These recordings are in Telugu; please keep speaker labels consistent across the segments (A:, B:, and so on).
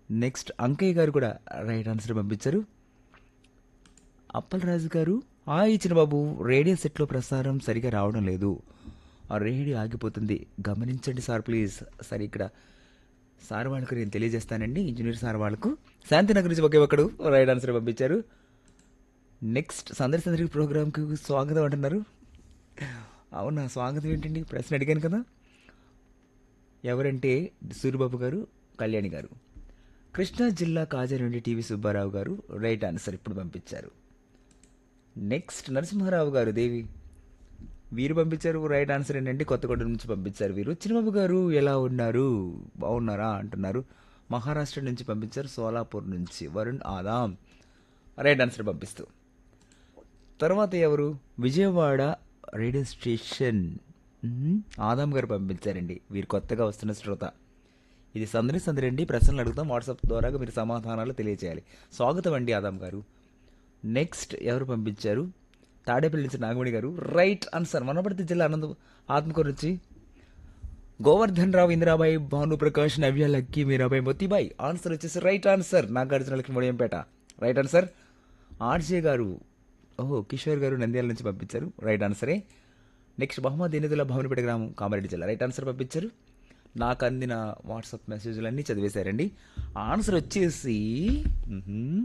A: నెక్స్ట్ అంకయ్య గారు కూడా రైట్ ఆన్సర్ పంపించారు అప్పలరాజు గారు ఆ ఇచ్చిన బాబు రేడియో సెట్లో ప్రసారం సరిగా రావడం లేదు ఆ రేడియో ఆగిపోతుంది గమనించండి సార్ ప్లీజ్ సరే ఇక్కడ సార్ వాళ్ళకు నేను తెలియజేస్తానండి ఇంజనీర్ సార్ వాళ్ళకు శాంతినగర్ నుంచి ఒకే ఒక్కడు రైట్ ఆన్సర్ పంపించారు నెక్స్ట్ సందడి సందడి ప్రోగ్రామ్కి స్వాగతం అంటున్నారు అవునా స్వాగతం ఏంటండి ప్రశ్న అడిగాను కదా ఎవరంటే సూరిబాబు గారు కళ్యాణి గారు కృష్ణా జిల్లా కాజా నుండి టీవీ సుబ్బారావు గారు రైట్ ఆన్సర్ ఇప్పుడు పంపించారు నెక్స్ట్ నరసింహారావు గారు దేవి వీరు పంపించారు రైట్ ఆన్సర్ ఏంటంటే కొత్తగూడ నుంచి పంపించారు వీరు చిన్నబాబు గారు ఎలా ఉన్నారు బాగున్నారా అంటున్నారు మహారాష్ట్ర నుంచి పంపించారు సోలాపూర్ నుంచి వరుణ్ ఆదాం రైట్ ఆన్సర్ పంపిస్తూ తర్వాత ఎవరు విజయవాడ రేడియో స్టేషన్ మ్మ్. ఆదాం గారు పంపించారండి వీరు కొత్తగా వస్తున్న శ్రోత ఇది సందడి సందడి అండి ప్రశ్నలు అడుగుతాం వాట్సాప్ ద్వారా మీరు సమాధానాలు తెలియజేయాలి స్వాగతం అండి ఆదాం గారు నెక్స్ట్ ఎవరు పంపించారు తాడేపల్లి నుంచి నాగమణి గారు రైట్ ఆన్సర్ వనపర్తి జిల్లా ఆనంద ఆత్మకూరు నుంచి గోవర్ధన్ రావు ఇందిరాబాయి భానుప్రకాష్ నవ్య లక్కీ మీరాబాయి మొత్తిబాయి ఆన్సర్ వచ్చేసి right answer Nagarjuna Lakshmi Mudiyampeta right answer RJ garu ఓహో కిషోర్ గారు నంద్యాల నుంచి పంపించారు రైట్ ఆన్సరే నెక్స్ట్ మహమ్మద్ ఎనిదుల భవనపేట గ్రామం కామారెడ్డి జిల్లా రైట్ ఆన్సర్ పంపించారు నాకు అందిన వాట్సాప్ మెసేజ్లన్నీ చదివేశారండి ఆన్సర్ వచ్చేసి మ్హూ.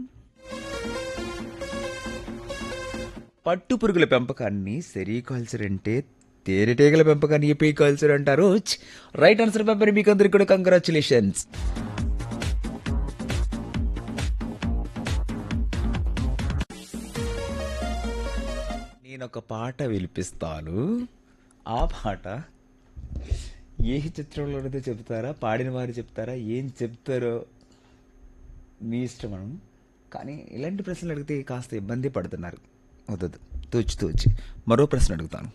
A: పట్టు పురుగుల పెంపకాన్ని సెరికల్చర్ అంటే తేనెటీగల పెంపకాన్ని ఎపికల్చర్ అంటారు ఛ్! రైట్ ఆన్సర్ పంపారు మీకు అందరికి కూడా కంగ్రాచులేషన్స్ నేను ఒక పాట వినిపిస్తాను ఆ పాట ఏ చిత్రంలోనిదో చెప్తారా పాడిన వారు చెప్తారా ఏం చెప్తారో మీ ఇష్టం మనం కానీ ఇలాంటి ప్రశ్నలు అడిగితే కాస్త ఇబ్బంది పడుతున్నారు వద్దదు తూచి తూచి మరో ప్రశ్న అడుగుతాను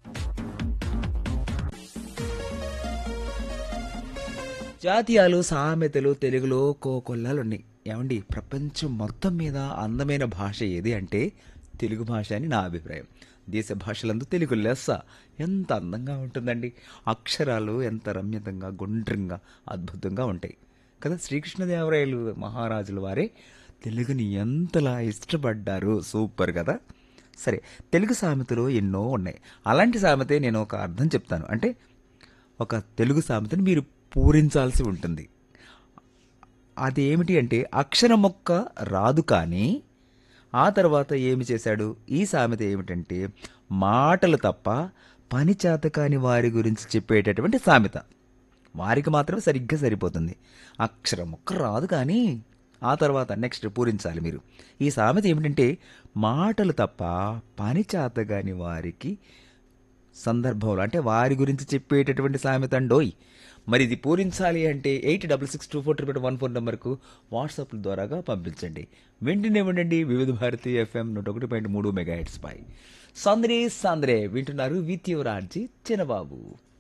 A: జాతీయాలు సామెతలు తెలుగులో కోకొల్లాలు ఉన్నాయి ఏమండి ప్రపంచం మొత్తం మీద అందమైన భాష ఏది అంటే తెలుగు భాష అని నా అభిప్రాయం దేశ భాషలందు తెలుగు లెస్స ఎంత అందంగా ఉంటుందండి అక్షరాలు ఎంత రమ్యతంగా గుండ్రంగా అద్భుతంగా ఉంటాయి కదా శ్రీకృష్ణదేవరాయలు మహారాజుల వారే తెలుగుని ఎంతలా ఇష్టపడ్డారు సూపర్ కదా సరే తెలుగు సామెతలు ఎన్నో ఉన్నాయి అలాంటి సామెతే నేను ఒక అర్థం చెప్తాను అంటే ఒక తెలుగు సామెతని మీరు పూరించాల్సి ఉంటుంది అది ఏమిటి అంటే అక్షరం మొక్క రాదు కానీ ఆ తర్వాత ఏమి చేశాడు ఈ సామెత ఏమిటంటే మాటలు తప్ప పని చేత కాని వారి గురించి చెప్పేటటువంటి సామెత వారికి మాత్రం సరిగ్గా సరిపోతుంది అక్షరం మొక్క రాదు కానీ ఆ తర్వాత నెక్స్ట్ పూరించాలి మీరు ఈ సామెత ఏమిటంటే మాటలు తప్ప పని చేత కాని వారికి సందర్భంలో అంటే వారి గురించి చెప్పేటటువంటి సామెత అండోయ్ మరి ఇది పూరించాలి అంటే eight double six two four triple one four నెంబర్కు వాట్సాప్ ద్వారాగా పంపించండి వెంటనే ఉండండి వివిధ భారతి ఎఫ్ఎం నూట ఒకటి పాయింట్ మూడు మెగా హెడ్స్ పై సందరే సందరే వింటున్నారు విత్ యువరాజీ చిన్నబాబు